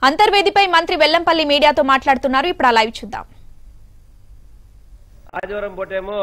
అంతర్వేదిపై మంత్రి వెల్లంపల్లి మీడియాతో మాట్లాడుతున్నారు ఇప్పుడు ఆ లైవ్ చూద్దాం ఆదివారం పూటేమో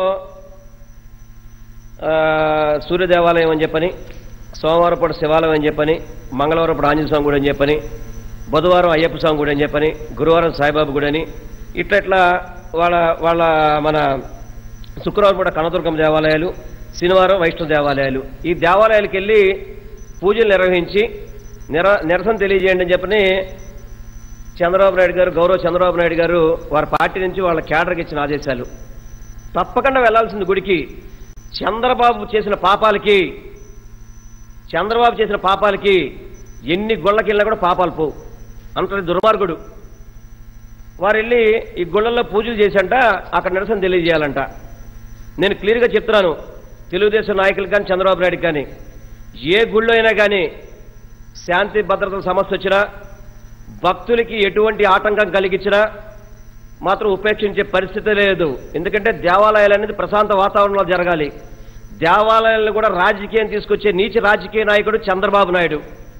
ఆ, సూర్య దేవాలయం అని చెప్పని సోమవారం పూట శివాలయం అని చెప్పని మంగళవారం పూట ఆంజనేయ స్వామి గుడి అని చెప్పని బుధవారం అయ్యప్ప స్వామి గుడి అని చెప్పని గురువారం సాయిబాబా గుడి అని ఇట్లా ఇట్లా వాళ్ళ వాళ్ళ మన శుక్రవారం పూట కనదుర్గం దేవాలయాలు శనివారం వైష్ణవ దేవాలయాలు ఈ దేవాలయాలకు వెళ్ళి పూజలు నిర్వహించి నిర నిరసన తెలియజేయండి అని చెప్పని చంద్రబాబు నాయుడు గారు గౌరవ చంద్రబాబు నాయుడు గారు వారి పార్టీ నుంచి వాళ్ళ కేడర్కి ఇచ్చిన ఆదేశాలు తప్పకుండా వెళ్లాల్సింది గుడికి చంద్రబాబు చేసిన పాపాలకి చంద్రబాబు చేసిన పాపాలకి ఎన్ని గుళ్ళకి వెళ్ళినా కూడా పాపాలు పోవు అంతటి దుర్మార్గుడు వారు వెళ్ళి ఈ గుళ్ళల్లో పూజలు చేసంట అక్కడ నిరసన తెలియజేయాలంట నేను క్లియర్గా చెప్తున్నాను తెలుగుదేశం నాయకులు కానీ చంద్రబాబు నాయుడు కానీ ఏ గుళ్ళో అయినా కానీ శాంతి భద్రతల సమస్య వచ్చినా భక్తులకి ఎటువంటి ఆటంకం కలిగించినా మాత్రం ఉపేక్షించే పరిస్థితి లేదు ఎందుకంటే దేవాలయాలు అనేది ప్రశాంత వాతావరణంలో జరగాలి దేవాలయాలను కూడా రాజకీయం తీసుకొచ్చే నీచ రాజకీయ నాయకుడు చంద్రబాబు నాయుడు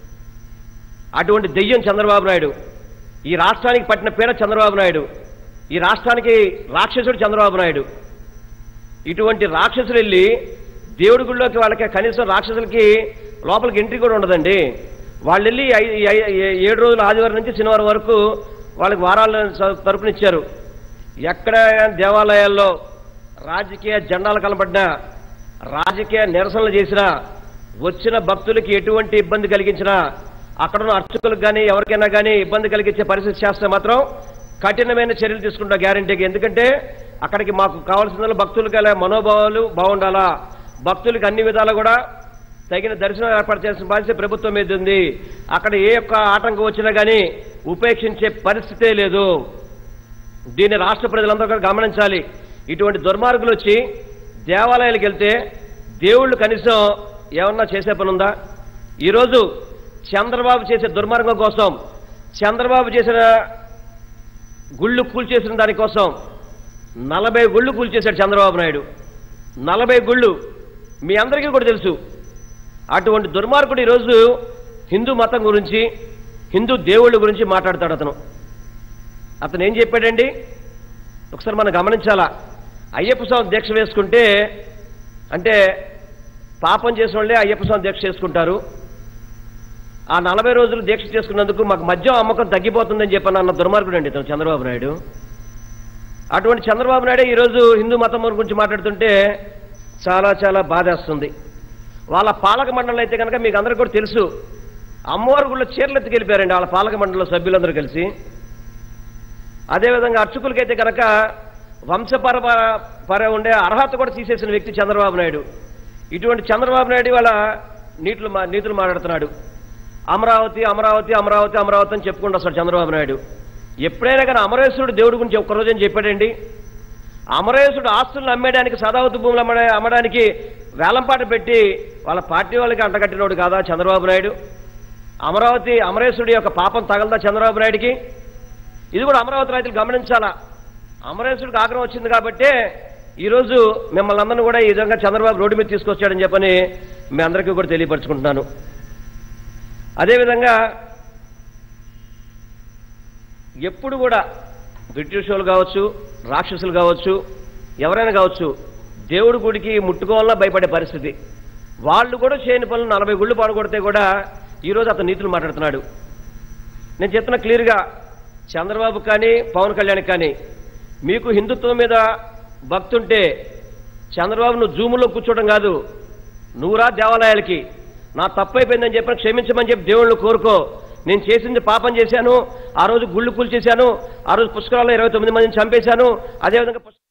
అటువంటి దెయ్యం చంద్రబాబు నాయుడు ఈ రాష్ట్రానికి పట్టిన పీడ చంద్రబాబు నాయుడు ఈ రాష్ట్రానికి రాక్షసుడు చంద్రబాబు నాయుడు ఇటువంటి రాక్షసులు వెళ్ళి దేవుడి గుళ్ళోకి వాళ్ళకి కనీసం రాక్షసులకి లోపలికి ఎంట్రీ కూడా ఉండదండి వాళ్ళు వెళ్ళి ఐ- ఐ- ఐ- ఏడు రోజులు ఆదివారం నుంచి శనివారం వరకు వాళ్ళకి వారాల తరపున ఇచ్చారు ఎక్కడ దేవాలయాల్లో రాజకీయ జెండాలు కనబడినా రాజకీయ నిరసనలు చేసినా వచ్చిన భక్తులకి ఎటువంటి ఇబ్బంది కలిగించినా అక్కడ ఉన్న అర్చకులకు కానీ ఎవరికైనా కానీ ఇబ్బంది కలిగించే పరిస్థితి చేస్తే మాత్రం కఠినమైన చర్యలు తీసుకుంటా గ్యారంటీకి ఎందుకంటే అక్కడికి మాకు కావాల్సిన భక్తులకి అలా మనోభావాలు బాగుండాలా భక్తులకి అన్ని విధాలు కూడా తగిన దర్శనం ఏర్పాటు చేయాల్సిన బాధ్యత ప్రభుత్వం మీద ఉంది అక్కడ ఏ ఒక్క ఆటంకం వచ్చినా కానీ ఉపేక్షించే పరిస్థితే లేదు దీన్ని రాష్ట్ర ప్రజలందరూ కూడా గమనించాలి ఇటువంటి దుర్మార్గులు వచ్చి దేవాలయాలకు వెళ్తే దేవుళ్ళు కనీసం ఏమన్నా చేసే పని ఉందా ఈరోజు చంద్రబాబు చేసే దుర్మార్గం కోసం చంద్రబాబు చేసిన గుళ్ళు కూల్చేసిన దానికోసం నలభై గుళ్ళు కూల్చేశాడు చంద్రబాబు నాయుడు నలభై గుళ్ళు మీ అందరికీ కూడా తెలుసు అటువంటి దుర్మార్గుడు ఈరోజు హిందూ మతం గురించి హిందూ దేవుళ్ళ గురించి మాట్లాడతాడు అతను అతను ఏం చెప్పాడండి ఒకసారి మనం గమనించాలా అయ్యప్ప స్వామి దీక్ష వేసుకుంటే అంటే పాపం చేసిన వాళ్ళే అయ్యప్ప స్వామి దీక్ష చేసుకుంటారు ఆ నలభై రోజులు దీక్ష చేసుకున్నందుకు మాకు మద్యం అమ్మకం తగ్గిపోతుందని చెప్పని అన్న దుర్మార్గుడు అండి ఇతను చంద్రబాబు నాయుడు అటువంటి చంద్రబాబు నాయుడే ఈరోజు హిందూ మతం గురించి మాట్లాడుతుంటే చాలా చాలా బాధేస్తుంది వాళ్ళ పాలక మండలి అయితే కనుక మీకు అందరికీ కూడా తెలుసు అమ్మవారి గుళ్ళో చీరలు ఎత్తుకెళ్ళిపోయారండి వాళ్ళ పాలక మండలిలో సభ్యులందరూ కలిసి అదేవిధంగా అర్చకులకైతే కనుక వంశపర పర ఉండే అర్హత కూడా తీసేసిన వ్యక్తి చంద్రబాబు నాయుడు ఇటువంటి చంద్రబాబు నాయుడు వాళ్ళ నీతులు మా నీతులు మాట్లాడుతున్నాడు అమరావతి అమరావతి అమరావతి అమరావతి అని చెప్పుకుంటూ వస్తాడు చంద్రబాబు నాయుడు ఎప్పుడైనా కానీ అమరేశ్వరుడు దేవుడి గురించి ఒక్కరోజు అని చెప్పాడండి అమరేశ్వరుడు ఆస్తులను అమ్మేయడానికి సదావతి భూములు అమ్మడా అమ్మడానికి వేలంపాట పెట్టి వాళ్ళ పార్టీ వాళ్ళకి అంటగట్టినోడు కాదా చంద్రబాబు నాయుడు అమరావతి అమరేశ్వరుడి యొక్క పాపం తగలదా చంద్రబాబు నాయుడికి ఇది కూడా అమరావతి రైతులు గమనించాలా అమరేశ్వరుడికి ఆగ్రహం వచ్చింది కాబట్టే ఈరోజు మిమ్మల్ని అందరినీ కూడా ఈ విధంగా చంద్రబాబు రోడ్డు మీద తీసుకొచ్చాడని చెప్పని మీ అందరికీ కూడా తెలియపరచుకుంటున్నాను అదేవిధంగా ఎప్పుడు కూడా బ్రిటిష్ వాళ్ళు కావచ్చు రాక్షసులు కావచ్చు ఎవరైనా కావచ్చు దేవుడి గుడికి ముట్టుకోవాలన్నా భయపడే పరిస్థితి వాళ్ళు కూడా చేయని పనులు నలభై గుళ్ళు పాడుకొడితే కూడా ఈరోజు అతను నీతులు మాట్లాడుతున్నాడు నేను చెప్తున్నా క్లియర్గా చంద్రబాబు కానీ పవన్ కళ్యాణ్ కానీ మీకు హిందుత్వం మీద భక్తుంటే చంద్రబాబు నువ్వు జూములో కూర్చోవడం కాదు నువ్వురా దేవాలయాలకి నా తప్పు అయిపోయిందని చెప్పి క్షమించమని చెప్పి దేవుళ్ళు కోరుకో నేను చేసింది పాపం చేశాను ఆ రోజు గుళ్ళు కూల్చేశాను ఆ రోజు పుష్కరాల్లో ఇరవై తొమ్మిది మందిని చంపేశాను అదేవిధంగా పుష్క-